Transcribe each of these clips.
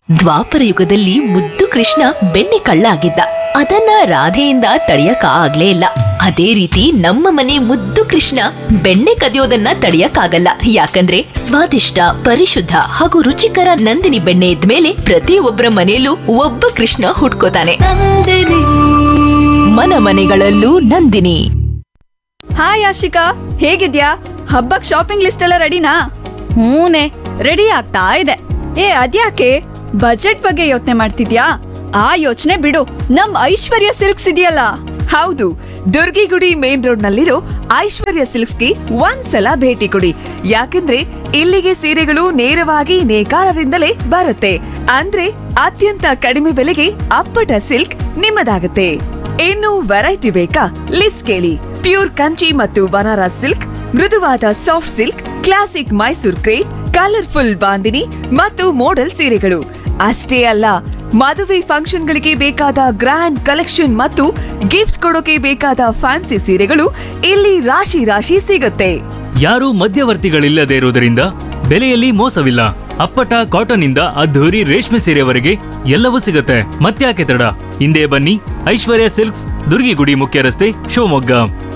ದ್ವಾಪರ ಯುಗದಲ್ಲಿ ಮುದ್ದು ಕೃಷ್ಣ ಬೆಣ್ಣೆ ಕಳ್ಳ ಆಗಿದ್ದ ಅದನ್ನ ರಾಧೆಯಿಂದ ತಡೆಯಕ ಆಗ್ಲೇ ಇಲ್ಲ ಅದೇ ರೀತಿ ನಮ್ಮ ಮನೆ ಮುದ್ದು ಕೃಷ್ಣ ಬೆಣ್ಣೆ ಕದಿಯೋದನ್ನ ತಡೆಯಕ್ಕಾಗಲ್ಲ ಯಾಕಂದ್ರೆ ಸ್ವಾದಿಷ್ಟ ಪರಿಶುದ್ಧ ಹಾಗೂ ರುಚಿಕರ ನಂದಿನಿ ಬೆಣ್ಣೆ ಇದ್ಮೇಲೆ ಪ್ರತಿಯೊಬ್ಬರ ಮನೆಯಲ್ಲೂ ಒಬ್ಬ ಕೃಷ್ಣ ಹುಟ್ಕೋತಾನೆ ಮನ ಮನೆಗಳಲ್ಲೂ ನಂದಿನಿ ಹಾಯ್ ಆಶಿಕಾ ಹೇಗಿದ್ಯಾ ಹಬ್ಬಕ್ ಶಾಪಿಂಗ್ ಲಿಸ್ಟ್ ಎಲ್ಲ ರೆಡಿನಾ ಹೂನೆ ರೆಡಿ ಆಗ್ತಾ ಇದೆ ಏ ಅದ್ಯಾಕೆ ಬಜೆಟ್ ಬಗ್ಗೆ ಯೋಚನೆ ಮಾಡ್ತಿದ್ಯಾ ಆ ಯೋಚನೆ ಬಿಡು ನಮ್ ಐಶ್ವರ್ಯ ಸಿಲ್ಕ್ಸ್ ಇದೆಯಲ್ಲ ಹೌದು ದುರ್ಗಿಗುಡಿ ಮೇನ್ ರೋಡ್ ನಲ್ಲಿರೋ ಐಶ್ವರ್ಯ ಸಿಲ್ಕ್ಸ್ಗೆ ಒಂದ್ಸಲ ಭೇಟಿ ಕೊಡಿ ಯಾಕಂದ್ರೆ ಇಲ್ಲಿಗೆ ಸೀರೆಗಳು ನೇರವಾಗಿ ನೇಕಾರರಿಂದಲೇ ಬರುತ್ತೆ ಅಂದ್ರೆ ಅತ್ಯಂತ ಕಡಿಮೆ ಬೆಲೆಗೆ ಅಪ್ಪಟ ಸಿಲ್ಕ್ ನಿಮ್ಮದಾಗುತ್ತೆ ಇನ್ನು ವೆರೈಟಿ ಬೇಕಾ ಲಿಸ್ಟ್ ಕೇಳಿ ಪ್ಯೂರ್ ಕಂಚಿ ಮತ್ತು ಬನಾರಸ್ ಸಿಲ್ಕ್ ಮೃದುವಾದ soft silk classic Mysore crepe colourful bandhani ಮತ್ತು ಮೋಡಲ್ ಸೀರೆಗಳು ಅಷ್ಟೇ ಅಲ್ಲ ಮದುವೆ ಫಂಕ್ಷನ್ಗಳಿಗೆ ಬೇಕಾದ ಗ್ರ್ಯಾಂಡ್ ಕಲೆಕ್ಷನ್ ಮತ್ತು ಗಿಫ್ಟ್ ಕೊಡೋಕೆ ಬೇಕಾದ ಫ್ಯಾನ್ಸಿ ಸೀರೆಗಳು ಇಲ್ಲಿ ರಾಶಿ ರಾಶಿ ಸಿಗುತ್ತೆ ಯಾರೂ ಮಧ್ಯವರ್ತಿಗಳಿಲ್ಲದೆ ಇರುವುದರಿಂದ ಬೆಲೆಯಲ್ಲಿ ಮೋಸವಿಲ್ಲ ಅಪ್ಪಟ ಕಾಟನ್ ಇಂದ ಅದ್ಧೂರಿ ರೇಷ್ಮೆ ಸೀರೆವರೆಗೆ ಎಲ್ಲವೂ ಸಿಗುತ್ತೆ ಮತ್ತ್ಯಾಕೆ ತಡ ಹಿಂದೆ ಬನ್ನಿ ಐಶ್ವರ್ಯ ಸಿಲ್ಕ್ಸ್ ದುರ್ಗಿಗುಡಿ ಮುಖ್ಯ ರಸ್ತೆ Shivamogga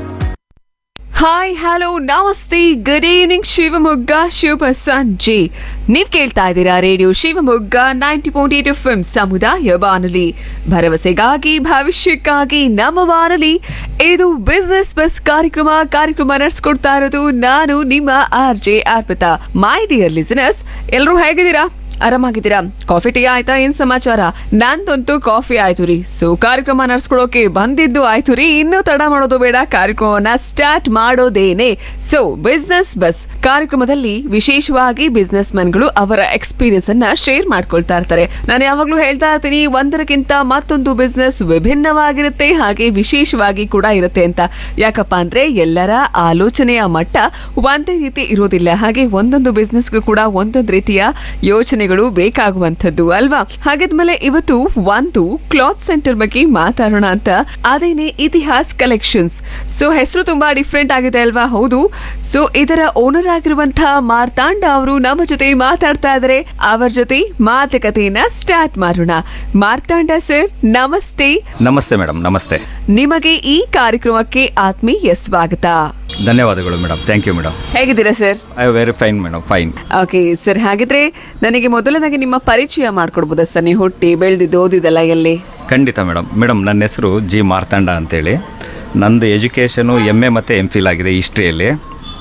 hi hello namaste good evening Shivamogga ಶುಭ ಸಂಜೆ ನೀವ್ ಕೇಳ್ತಾ ಇದ್ದೀರಾ radio Shivamogga ninety point eight F ಸಮುದಾಯ ಬಾನುಲಿ ಭರವಸೆಗಾಗಿ ಭವಿಷ್ಯಕ್ಕಾಗಿ ನಮ್ಮ ಬಾನುಲಿ ಇದು ಬಿಸ್ನೆಸ್ ಬಸ್ ಕಾರ್ಯಕ್ರಮ ಕಾರ್ಯಕ್ರಮ ನಡೆಸ್ಕೊಡ್ತಾ ಇರೋದು ನಾನು ನಿಮ್ಮ R J Arpita my dear listeners ಎಲ್ಲರೂ ಹೇಗಿದ್ದೀರಾ ಆರಾಮಾಗಿದ್ದೀರಾ ಕಾಫಿ ಟೀ ಆಯ್ತಾ ಏನ್ ಸಮಾಚಾರ ನಂದಂತೂ ಕಾಫಿ ಆಯ್ತು ರೀ ಸೊ ಕಾರ್ಯಕ್ರಮ ನಡ್ಸ್ಕೊಳೋಕೆ ಬಂದಿದ್ದು ಆಯ್ತು ರೀ ಇನ್ನೂ ತಡ ಮಾಡೋದು ಬೇಡ ಕಾರ್ಯಕ್ರಮವನ್ನ ಸ್ಟಾರ್ಟ್ ಮಾಡೋದೇನೆ ಸೊ ಬಿಸ್ನೆಸ್ ಬಸ್ ಕಾರ್ಯಕ್ರಮದಲ್ಲಿ ವಿಶೇಷವಾಗಿ ಬಿಸ್ನೆಸ್ ಮನ್ಗಳು ಅವರ ಎಕ್ಸ್ಪೀರಿಯನ್ಸ್ ಅನ್ನ ಶೇರ್ ಮಾಡ್ಕೊಳ್ತಾ ಇರ್ತಾರೆ ನಾನು ಯಾವಾಗ್ಲೂ ಹೇಳ್ತಾ ಇರ್ತೀನಿ ಒಂದರಕ್ಕಿಂತ ಮತ್ತೊಂದು ಬಿಸ್ನೆಸ್ ವಿಭಿನ್ನವಾಗಿರುತ್ತೆ ಹಾಗೆ ವಿಶೇಷವಾಗಿ ಕೂಡ ಇರುತ್ತೆ ಅಂತ ಯಾಕಪ್ಪ ಅಂದ್ರೆ ಎಲ್ಲರ ಆಲೋಚನೆಯ ಮಟ್ಟ ಒಂದೇ ರೀತಿ ಇರೋದಿಲ್ಲ ಹಾಗೆ ಒಂದೊಂದು ಬಿಸ್ನೆಸ್ಗೂ ಕೂಡ ಒಂದೊಂದು ರೀತಿಯ ಯೋಚನೆಗಳು ಬೇಕಾಗುವಂಥದ್ದು ಅಲ್ವಾ ಹಾಗಾದ್ಮೇಲೆ ಇವತ್ತು ಒಂದು ಕ್ಲಾತ್ ಸೆಂಟರ್ ಬಗ್ಗೆ ಮಾತಾಡೋಣ ಅಂತ ಅದೇನೆ ಇತಿಹಾಸ್ ಕಲೆಕ್ಷನ್ಸ್ ಸೊ ಹೆಸರು ತುಂಬಾ ಡಿಫ್ರೆಂಟ್ ಆಗಿದೆ ಅಲ್ವಾ ಹೌದು ಸೊ ಇದರ ಓನರ್ ಆಗಿರುವಂತಹ ಮಾರ್ತಾಂಡ ಅವರು ನಮ್ಮ ಜೊತೆ ಮಾತಾಡ್ತಾ ಇದ್ದಾರೆ ಅವರ ಜೊತೆ ಮಾತುಕತೆಯನ್ನ ಸ್ಟಾರ್ಟ್ ಮಾಡೋಣ ಮಾರ್ತಾಂಡ ಸರ್ ನಮಸ್ತೆ ನಮಸ್ತೆ ಮೇಡಮ್ ನಮಸ್ತೆ ನಿಮಗೆ ಈ ಕಾರ್ಯಕ್ರಮಕ್ಕೆ ಆತ್ಮೀಯ ಸ್ವಾಗತ ಧನ್ಯವಾದಗಳು ಮೇಡಮ್ ಥ್ಯಾಂಕ್ ಯು ಮೇಡಮ್ ಹೇಗಿದ್ದೀರಾ sir I very fine madam fine okay sir ಹಾಗಿದ್ರೆ ನನಗೆ ಮೊದಲನಾಗಿ ನಿಮ್ಮ ಪರಿಚಯ ಮಾಡ್ಕೊಡ್ಬೋದಾ ಸರ್ ನೀವು ಹುಟ್ಟಿ ಬೆಳೆದಿದ್ದು ಓದಿದಲ್ಲ ಎಲ್ಲಿ ಖಂಡಿತ ಮೇಡಮ್ ಮೇಡಮ್ ನನ್ನ ಹೆಸರು ಜಿ ಮಾರ್ತಾಂಡ ಅಂತೇಳಿ ನಂದು ಎಜುಕೇಷನು ಎಮ್ ಎ ಮತ್ತು ಎಮ್ ಫಿಲ್ ಆಗಿದೆ ಹಿಸ್ಟ್ರಿಯಲ್ಲಿ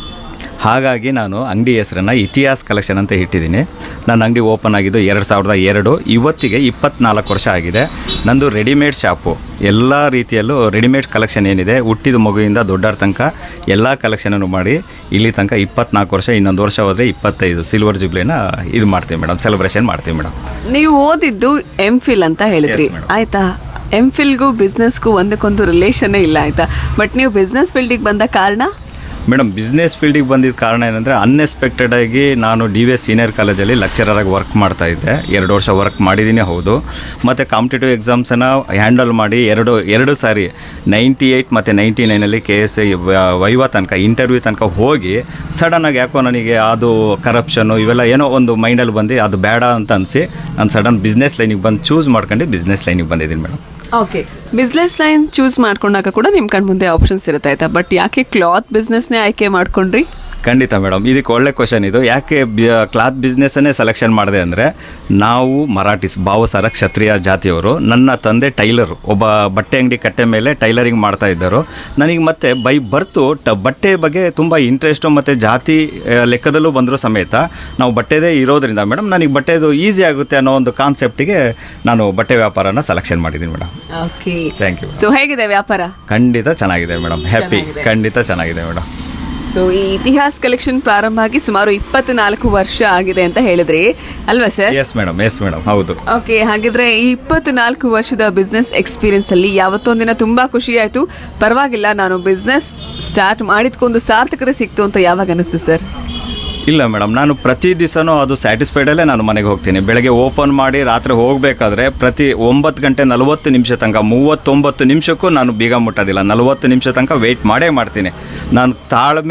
ಹಾಗಾಗಿ ನಾನು ಅಂಗಡಿ ಹೆಸರನ್ನು ಇತಿಹಾಸ್ ಕಲೆಕ್ಷನ್ ಅಂತ ಇಟ್ಟಿದ್ದೀನಿ ನನ್ನ ಅಂಗಡಿ ಓಪನ್ ಆಗಿದ್ದು ಎರಡು ಸಾವಿರದ ಎರಡು ಇವತ್ತಿಗೆ ಇಪ್ಪತ್ನಾಲ್ಕು ವರ್ಷ ಆಗಿದೆ ನಂದು ರೆಡಿಮೇಡ್ ಶಾಪು ಎಲ್ಲ ರೀತಿಯಲ್ಲೂ ರೆಡಿಮೇಡ್ ಕಲೆಕ್ಷನ್ ಏನಿದೆ ಹುಟ್ಟಿದ ಮಗುವಿಂದ ದೊಡ್ಡರ ತನಕ ಎಲ್ಲ ಕಲೆಕ್ಷನನ್ನು ಮಾಡಿ ಇಲ್ಲಿ ತನಕ ಇಪ್ಪತ್ನಾಲ್ಕು ವರ್ಷ ಇನ್ನೊಂದು ವರ್ಷ ಹೋದರೆ ಇಪ್ಪತ್ತೈದು ಸಿಲ್ವರ್ ಜುಬ್ಲಿನ ಇದು ಮಾಡ್ತೀವಿ ಮೇಡಮ್ ಸೆಲೆಬ್ರೇಷನ್ ಮಾಡ್ತೀವಿ ಮೇಡಮ್ ನೀವು ಓದಿದ್ದು ಎಂ ಫಿಲ್ ಅಂತ ಹೇಳಿದ್ರಿ Yes, madam. ಆಯ್ತಾ ಎಂ ಫಿಲ್ಗೂ ಬಿಸ್ನೆಸ್ಗೂ ಒಂದಕ್ಕೊಂದು ರಿಲೇಷನ್ನೇ ಇಲ್ಲ ಆಯ್ತಾ ಬಟ್ ನೀವು ಬಿಸ್ನೆಸ್ ಫೀಲ್ಡಿಗೆ ಬಂದ ಕಾರಣ ಮೇಡಮ್ ಬಿಸ್ನೆಸ್ ಫೀಲ್ಡಿಗೆ ಬಂದಿದ್ದ ಕಾರಣ ಏನಂದರೆ ಅನ್ಎಕ್ಸ್ಪೆಕ್ಟೆಡ್ ಆಗಿ ನಾನು ಡಿ ವಿ ಎಸ್ ಸೀನಿಯರ್ ಕಾಲೇಜಲ್ಲಿ ಲೆಕ್ಚರರ್ ಆಗಿ ವರ್ಕ್ ಮಾಡ್ತಾ ಇದ್ದೆ ಎರಡು ವರ್ಷ ವರ್ಕ್ ಮಾಡಿದ್ದೀನಿ ಹೌದು ಮತ್ತು ಕಾಂಪಿಟೇಟಿವ್ ಎಕ್ಸಾಮ್ಸನ್ನು ಹ್ಯಾಂಡಲ್ ಮಾಡಿ ಎರಡು ಎರಡು ಸಾರಿ ನೈಂಟಿ ಏಯ್ಟ್ ಮತ್ತು ನೈಂಟಿ ನೈನಲ್ಲಿ ಕೆ ಎಸ್ ವೈವಾ ತನಕ ಇಂಟರ್ವ್ಯೂ ತನಕ ಹೋಗಿ ಸಡನ್ನಾಗಿ ಯಾಕೋ ನನಗೆ ಅದು ಕರಪ್ಷನು ಇವೆಲ್ಲ ಏನೋ ಒಂದು ಮೈಂಡಲ್ಲಿ ಬಂದು ಅದು ಬೇಡ ಅಂತ ಅನಿಸಿ ನಾನು ಸಡನ್ ಬಿಸ್ನೆಸ್ ಲೈನಿಗೆ ಬಂದು ಚೂಸ್ ಮಾಡ್ಕೊಂಡು ಬಿಸ್ನೆಸ್ ಲೈನಿಗೆ ಬಂದಿದ್ದೀನಿ madam okay business line choose ಮಾಡ್ಕೊಂಡಾಗ ಕೂಡ ನಿಮ್ಮ ಕಣ್ ಮುಂದೆ ಆಪ್ಷನ್ಸ್ ಇರುತ್ತೆ ಆಯ್ತಾ ಬಟ್ ಯಾಕೆ ಕ್ಲಾತ್ ಬಿಸ್ನೆಸ್ನೇ ಆಯ್ಕೆ ಮಾಡ್ಕೊಂಡ್ರಿ ಖಂಡಿತ ಮೇಡಮ್ ಇದಕ್ಕೆ ಒಳ್ಳೆ ಕ್ವಶನ್ ಇದು ಯಾಕೆ ಕ್ಲಾತ್ ಬಿಸ್ನೆಸ್ಸನ್ನೇ ಸೆಲೆಕ್ಷನ್ ಮಾಡಿದೆ ಅಂದರೆ ನಾವು ಮರಾಠಿಸ್ ಭಾವಸಾರ ಕ್ಷತ್ರಿಯ ಜಾತಿಯವರು ನನ್ನ ತಂದೆ ಟೈಲರು ಒಬ್ಬ ಬಟ್ಟೆ ಅಂಗಡಿ ಕಟ್ಟೆ ಮೇಲೆ ಟೈಲರಿಂಗ್ ಮಾಡ್ತಾ ಇದ್ದರು ನನಗೆ ಮತ್ತೆ ಬೈ ಬರ್ತು ಟ ಬಟ್ಟೆ ಬಗ್ಗೆ ತುಂಬ ಇಂಟ್ರೆಸ್ಟು ಮತ್ತು ಜಾತಿ ಆ, ಲೆಕ್ಕದಲ್ಲೂ ಬಂದರೂ ಸಮೇತ ನಾವು ಬಟ್ಟೆದೇ ಇರೋದ್ರಿಂದ ಮೇಡಮ್ ನನಗೆ ಬಟ್ಟೆದು ಈಸಿ ಆಗುತ್ತೆ ಅನ್ನೋ ಒಂದು ಕಾನ್ಸೆಪ್ಟಿಗೆ ನಾನು ಬಟ್ಟೆ ವ್ಯಾಪಾರನ ಸೆಲೆಕ್ಷನ್ ಮಾಡಿದ್ದೀನಿ madam okay thank you so ಹೇಗಿದೆ ವ್ಯಾಪಾರ ಖಂಡಿತ ಚೆನ್ನಾಗಿದೆ ಮೇಡಮ್ ಹ್ಯಾಪಿ ಖಂಡಿತ ಚೆನ್ನಾಗಿದೆ ಮೇಡಮ್ ಸೊ ಈ ಇತಿಹಾಸ್ ಕಲೆಕ್ಷನ್ ಪ್ರಾರಂಭ ಆಗಿ ಸುಮಾರು ಇಪ್ಪತ್ನಾಲ್ಕು ವರ್ಷ ಆಗಿದೆ ಅಂತ ಹೇಳಿದ್ರಿ ಅಲ್ವಾ sir yes madam yes madam ಹೌದು ಓಕೆ ಹಾಗಿದ್ರೆ ಈ ಇಪ್ಪತ್ನಾಲ್ಕು ವರ್ಷದ ಬಿಸ್ನೆಸ್ ಎಕ್ಸ್ಪೀರಿಯನ್ಸ್ ಅಲ್ಲಿ ಯಾವತ್ತೊಂದಿನ ತುಂಬಾ ಖುಷಿ ಆಯ್ತು ಪರವಾಗಿಲ್ಲ ನಾನು ಬಿಸ್ನೆಸ್ ಸ್ಟಾರ್ಟ್ ಮಾಡಿದ್ಕೊಂದು ಸಾರ್ಥಕತೆ ಸಿಕ್ತು ಅಂತ ಯಾವಾಗ ಅನಿಸ್ತು ಸರ್ ಇಲ್ಲ ಮೇಡಮ್ ನಾನು ಪ್ರತಿ ದಿವಸನೂ ಅದು ಸ್ಯಾಟಿಸ್ಫೈಡಲ್ಲೇ ನಾನು ಮನೆಗೆ ಹೋಗ್ತೀನಿ ಬೆಳಗ್ಗೆ ಓಪನ್ ಮಾಡಿ ರಾತ್ರಿ ಹೋಗಬೇಕಾದ್ರೆ ಪ್ರತಿ ಒಂಬತ್ತು ಗಂಟೆ ನಲವತ್ತು ನಿಮಿಷ ತನಕ ಮೂವತ್ತೊಂಬತ್ತು ನಿಮಿಷಕ್ಕೂ ನಾನು ಬೀಗ ಮುಟ್ಟೋದಿಲ್ಲ ನಲವತ್ತು ನಿಮಿಷ ತನಕ ವೆಯ್ಟ್ ಮಾಡೇ ಮಾಡ್ತೀನಿ ನಾನು ತಾಳ್ಮೆ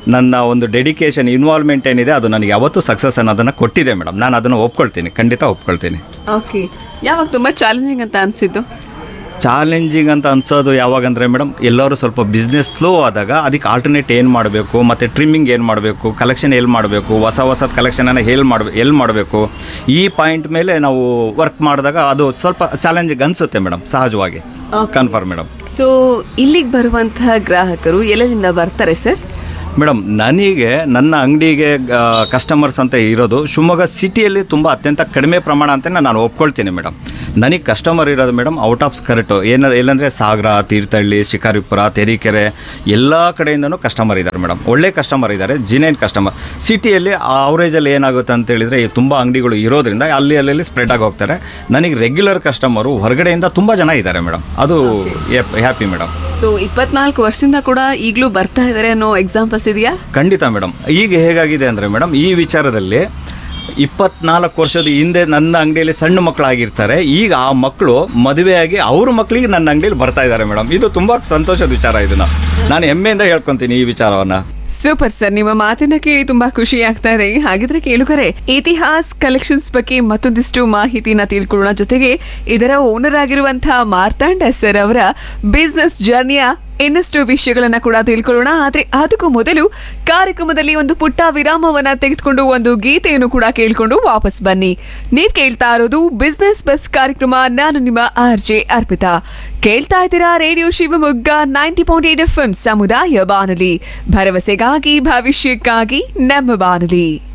ನನ್ನ ಒಂದು ಡೆಡಿಕೇಶನ್ ಇನ್ವಾಲ್ವ್ಮೆಂಟ್ ಏನಿದೆ ಅದು ನನಗೆ ಯಾವತ್ತೂ ಸಕ್ಸಸ್ ಅನ್ನೋದನ್ನು ಕೊಟ್ಟಿದೆ ಮೇಡಮ್ ನಾನು ಅದನ್ನು ಒಪ್ಕೊಳ್ತೀನಿ ಖಂಡಿತ ಒಪ್ಕೊಳ್ತೀನಿ ಓಕೆ ಯಾವಾಗ ತುಂಬಾ ಚಾಲೆಂಜಿಂಗ್ ಅಂತ ಅನ್ಸಿದ್ದು ಚಾಲೆಂಜಿಂಗ್ ಅಂತ ಅನ್ಸೋದು ಯಾವಾಗಂದರೆ ಮೇಡಮ್ ಎಲ್ಲರೂ ಸ್ವಲ್ಪ ಬಿಸ್ನೆಸ್ ಸ್ಲೋ ಆದಾಗ ಅದಕ್ಕೆ ಆಲ್ಟರ್ನೇಟ್ ಏನು ಮಾಡಬೇಕು ಮತ್ತು ಟ್ರಿಮ್ಮಿಂಗ್ ಏನು ಮಾಡಬೇಕು ಕಲೆಕ್ಷನ್ ಎಲ್ಲಿ ಮಾಡಬೇಕು ಹೊಸ ಹೊಸ ಕಲೆಕ್ಷನನ್ನು ಎಲ್ಲಿ ಮಾಡಬೇಕು ಎಲ್ಲಿ ಮಾಡಬೇಕು ಈ ಪಾಯಿಂಟ್ ಮೇಲೆ ನಾವು ವರ್ಕ್ ಮಾಡಿದಾಗ ಅದು ಸ್ವಲ್ಪ ಚಾಲೆಂಜಿಂಗ್ ಅನಿಸುತ್ತೆ ಮೇಡಮ್ ಸಹಜವಾಗಿ ಕನ್ಫರ್ಮ್ ಮೇಡಮ್ ಸೊ ಇಲ್ಲಿಗೆ ಬರುವಂತಹ ಗ್ರಾಹಕರು ಎಲ್ಲೆಲ್ಲಿಂದ ಬರ್ತಾರೆ ಸರ್ ಮೇಡಮ್ ನನಗೆ ನನ್ನ ಅಂಗಡಿಗೆ ಕಸ್ಟಮರ್ಸ್ ಅಂತ ಇರೋದು ಶಿವಮೊಗ್ಗ ಸಿಟಿಯಲ್ಲಿ ತುಂಬ ಅತ್ಯಂತ ಕಡಿಮೆ ಪ್ರಮಾಣ ಅಂತ ನಾನು ಒಪ್ಕೊಳ್ತೀನಿ ಮೇಡಮ್ ನನಗೆ ಕಸ್ಟಮರ್ ಇರೋದು ಮೇಡಮ್ ಔಟ್ ಆಫ್ ಸ್ಕರ್ಟು ಏನ ಎಲ್ಲಂದರೆ ಸಾಗರ ತೀರ್ಥಹಳ್ಳಿ ಶಿಕಾರಿಪುರ ತೆರೀಕೆರೆ ಎಲ್ಲ ಕಡೆಯಿಂದನೂ ಕಸ್ಟಮರ್ ಇದ್ದಾರೆ ಮೇಡಮ್ ಒಳ್ಳೆ ಕಸ್ಟಮರ್ ಇದ್ದಾರೆ ಜಿನೈನ್ ಕಸ್ಟಮರ್ ಸಿಟಿಯಲ್ಲಿ ಅವರೇಜಲ್ಲಿ ಏನಾಗುತ್ತೆ ಅಂತ ಹೇಳಿದರೆ ತುಂಬ ಅಂಗಡಿಗಳು ಇರೋದ್ರಿಂದ ಅಲ್ಲಿ ಅಲ್ಲಲ್ಲಿ ಸ್ಪ್ರೆಡ್ ಆಗಿ ಹೋಗ್ತಾರೆ ನನಗೆ ರೆಗ್ಯುಲರ್ ಕಸ್ಟಮರು ಹೊರಗಡೆಯಿಂದ ತುಂಬ ಜನ ಇದ್ದಾರೆ ಮೇಡಮ್ ಅದು ಹ್ಯಾಪಿ ಮೇಡಮ್ ಸೊ ಇಪ್ಪತ್ನಾಲ್ಕು ವರ್ಷದಿಂದ ಕೂಡ ಈಗಲೂ ಬರ್ತಾ ಇದ್ದಾರೆ ಅನ್ನೋ ಎಕ್ಸಾಂಪಲ್ಸ್ ಇದೆಯಾ ಖಂಡಿತ ಮೇಡಮ್ ಈಗ ಹೇಗಾಗಿದೆ ಅಂದರೆ ಮೇಡಮ್ ಈ ವಿಚಾರದಲ್ಲಿ ಇಪ್ಪತ್ನಾಲ್ಕು ವರ್ಷದ ಹಿಂದೆ ನನ್ನ ಅಂಗಡಿಯಲ್ಲಿ ಸಣ್ಣ ಮಕ್ಕಳಾಗಿರ್ತಾರೆ ಈಗ ಆ ಮಕ್ಕಳು ಮದುವೆಯಾಗಿ ಅವ್ರ ಮಕ್ಕಳಿಗೆ ನನ್ನ ಅಂಗಡಿಯಲ್ಲಿ ಬರ್ತಾ ಇದ್ದಾರೆ ಮೇಡಮ್ ಇದು ತುಂಬ ಸಂತೋಷದ ವಿಚಾರ ಇದನ್ನು ನಾನು ಹೆಮ್ಮೆಯಿಂದ ಹೇಳ್ಕೊತೀನಿ ಈ ವಿಚಾರವನ್ನು ಸೂಪರ್ ಸರ್ ನಿಮ್ಮ ಮಾತಿನ ಕೇಳಿ ತುಂಬಾ ಖುಷಿ ಆಗ್ತಾ ಇದೆ ಹಾಗಿದ್ರೆ ಕೇಳುಗರೆ ಇತಿಹಾಸ್ ಕಲೆಕ್ಷನ್ಸ್ ಬಗ್ಗೆ ಮತ್ತೊಂದಿಷ್ಟು ಮಾಹಿತಿನ ತಿಳ್ಕೊಳ್ಳೋಣ ಜೊತೆಗೆ ಇದರ ಓನರ್ ಆಗಿರುವಂತಹ ಮಾರ್ತಾಂಡ ಸರ್ ಅವರ ಬಿಸ್ನೆಸ್ ಜರ್ನಿಯ ಇನ್ನಷ್ಟು ವಿಷಯಗಳನ್ನ ಕೂಡ ತಿಳ್ಕೊಳ್ಳೋಣ ಆದ್ರೆ ಅದಕ್ಕೂ ಮೊದಲು ಕಾರ್ಯಕ್ರಮದಲ್ಲಿ ಒಂದು ಪುಟ್ಟ ವಿರಾಮವನ್ನ ತೆಗೆದುಕೊಂಡು ಒಂದು ಗೀತೆಯನ್ನು ಕೂಡ ಕೇಳ್ಕೊಂಡು ವಾಪಸ್ ಬನ್ನಿ ನೀವ್ ಕೇಳ್ತಾ ಇರೋದು ಬಿಸ್ನೆಸ್ ಬಸ್ ಕಾರ್ಯಕ್ರಮ ನಾನು ನಿಮ್ಮ ಆರ್ ಜೆ ಅರ್ಪಿತಾ ಕೇಳ್ತಾ ಇದ್ದೀರಾ radio Shivamogga ninety point eight F ಸಮುದಾಯ ಬಾನುಲಿ ಭರವಸೆಗಾಗಿ ಭವಿಷ್ಯಕ್ಕಾಗಿ ನಮ್ಮ ಬಾನುಲಿ